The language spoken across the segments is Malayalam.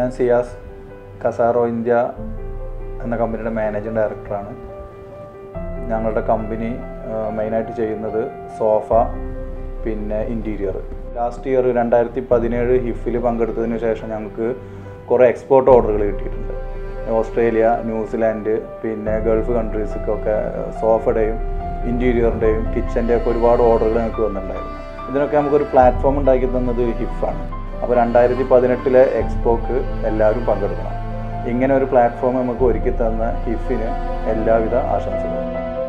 ഞാൻ സിയാസ് കസാറോ ഇന്ത്യ എന്ന കമ്പനിയുടെ മാനേജിംഗ് ഡയറക്ടറാണ് ഞങ്ങളുടെ കമ്പനി മെയിനായിട്ട് ചെയ്യുന്നത് സോഫ പിന്നെ ഇൻറ്റീരിയർ ലാസ്റ്റ് ഇയർ രണ്ടായിരത്തി പതിനേഴ് ഹിഫിൽ പങ്കെടുത്തതിന് ശേഷം ഞങ്ങൾക്ക് കുറേ എക്സ്പോർട്ട് ഓർഡറുകൾ കിട്ടിയിട്ടുണ്ട് ഓസ്ട്രേലിയ ന്യൂസിലാൻഡ് പിന്നെ ഗൾഫ് കൺട്രീസിക്കൊക്കെ സോഫയുടെയും ഇൻറ്റീരിയറിൻ്റെയും കിച്ചൻ്റെ ഒക്കെ ഒരുപാട് ഓർഡറുകൾ ഞങ്ങൾക്ക് വന്നിട്ടുണ്ടായിരുന്നു ഇതിനൊക്കെ നമുക്കൊരു പ്ലാറ്റ്ഫോം ഉണ്ടാക്കി തന്നത് ഹിഫാണ് അപ്പോൾ രണ്ടായിരത്തി പതിനെട്ടിലെ എക്സ്പോക്ക് എല്ലാവരും പങ്കെടുക്കണം ഇങ്ങനെ ഒരു പ്ലാറ്റ്ഫോം നമുക്ക് ഒരുക്കി തന്ന ഹിഫിന് എല്ലാവിധ ആശംസകളും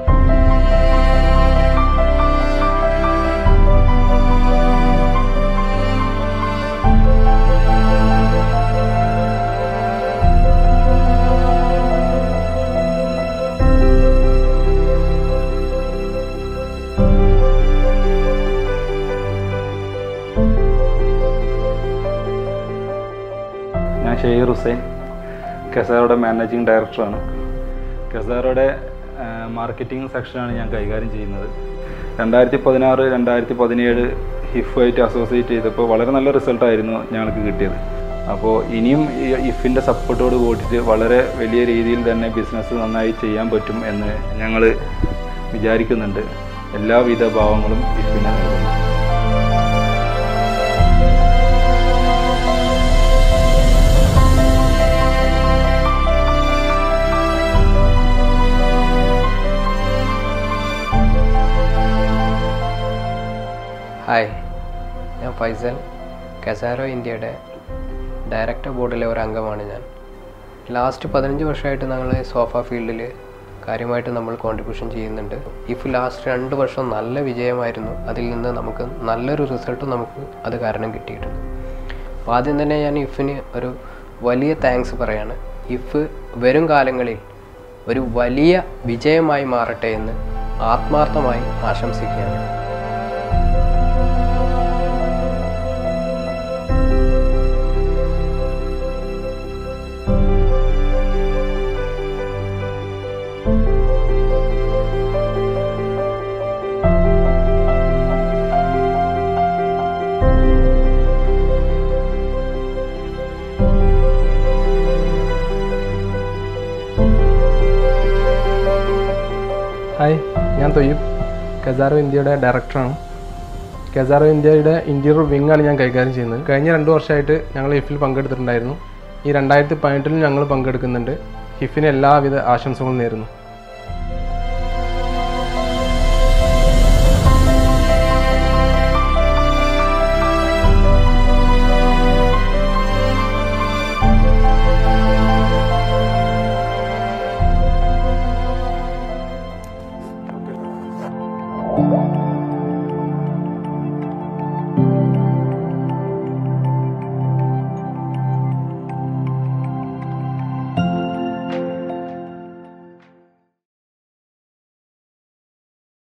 ഞാൻ ഷെയ്ർ ഹുസൈൻ കെസാറോയുടെ മാനേജിംഗ് ഡയറക്ടറാണ് കെസാറോയുടെ മാർക്കറ്റിംഗ് സെക്ഷനാണ് ഞാൻ കൈകാര്യം ചെയ്യുന്നത് രണ്ടായിരത്തി പതിനാറ് രണ്ടായിരത്തി പതിനേഴ് ഹിഫുമായിട്ട് അസോസിയേറ്റ് ചെയ്തപ്പോൾ വളരെ നല്ല റിസൾട്ടായിരുന്നു ഞങ്ങൾക്ക് കിട്ടിയത് അപ്പോൾ ഇനിയും ഈ ഇഫിൻ്റെ സപ്പോർട്ടോട് കൂട്ടിയിട്ട് വളരെ വലിയ രീതിയിൽ തന്നെ ബിസിനസ് നന്നായി ചെയ്യാൻ പറ്റും എന്ന് ഞങ്ങൾ വിചാരിക്കുന്നുണ്ട് എല്ലാവിധ ഭാവങ്ങളും ഇഫിന് നൽകുന്നു ഹായ് ഞാൻ ഫൈസൽ കസാരോ ഇന്ത്യയുടെ ഡയറക്ടർ ബോർഡിലെ ഒരു അംഗമാണ് ഞാൻ ലാസ്റ്റ് പതിനഞ്ച് വർഷമായിട്ട് ഞങ്ങൾ സോഫ ഫീൽഡിൽ കാര്യമായിട്ട് നമ്മൾ കോൺട്രിബ്യൂഷൻ ചെയ്യുന്നുണ്ട് ഇഫ് ലാസ്റ്റ് രണ്ട് വർഷം നല്ല വിജയമായിരുന്നു അതിൽ നിന്ന് നമുക്ക് നല്ലൊരു റിസൾട്ട് നമുക്ക് അത് കാരണം കിട്ടിയിട്ടുണ്ട് അപ്പോൾ ആദ്യം തന്നെ ഞാൻ ഇഫിന് ഒരു വലിയ താങ്ക്സ് പറയാണ് ഇഫ് വരും കാലങ്ങളിൽ ഒരു വലിയ വിജയമായി മാറട്ടെ എന്ന് ആത്മാർത്ഥമായി ആശംസിക്കുകയാണ് ഹായ് ഞാൻ തൊയ്യബ് കസാറോ ഇന്ത്യയുടെ ഡയറക്ടറാണ് കസാറോ ഇന്ത്യയുടെ ഇൻറ്റീരിയർ വിങ് ആണ് ഞാൻ കൈകാര്യം ചെയ്യുന്നത് കഴിഞ്ഞ രണ്ട് വർഷമായിട്ട് ഞങ്ങൾ ഹിഫിൽ പങ്കെടുത്തിട്ടുണ്ടായിരുന്നു ഈ രണ്ടായിരത്തി പതിനെട്ടിലും ഞങ്ങൾ പങ്കെടുക്കുന്നുണ്ട് ഹിഫിന് എല്ലാവിധ ആശംസകളും നേരുന്നു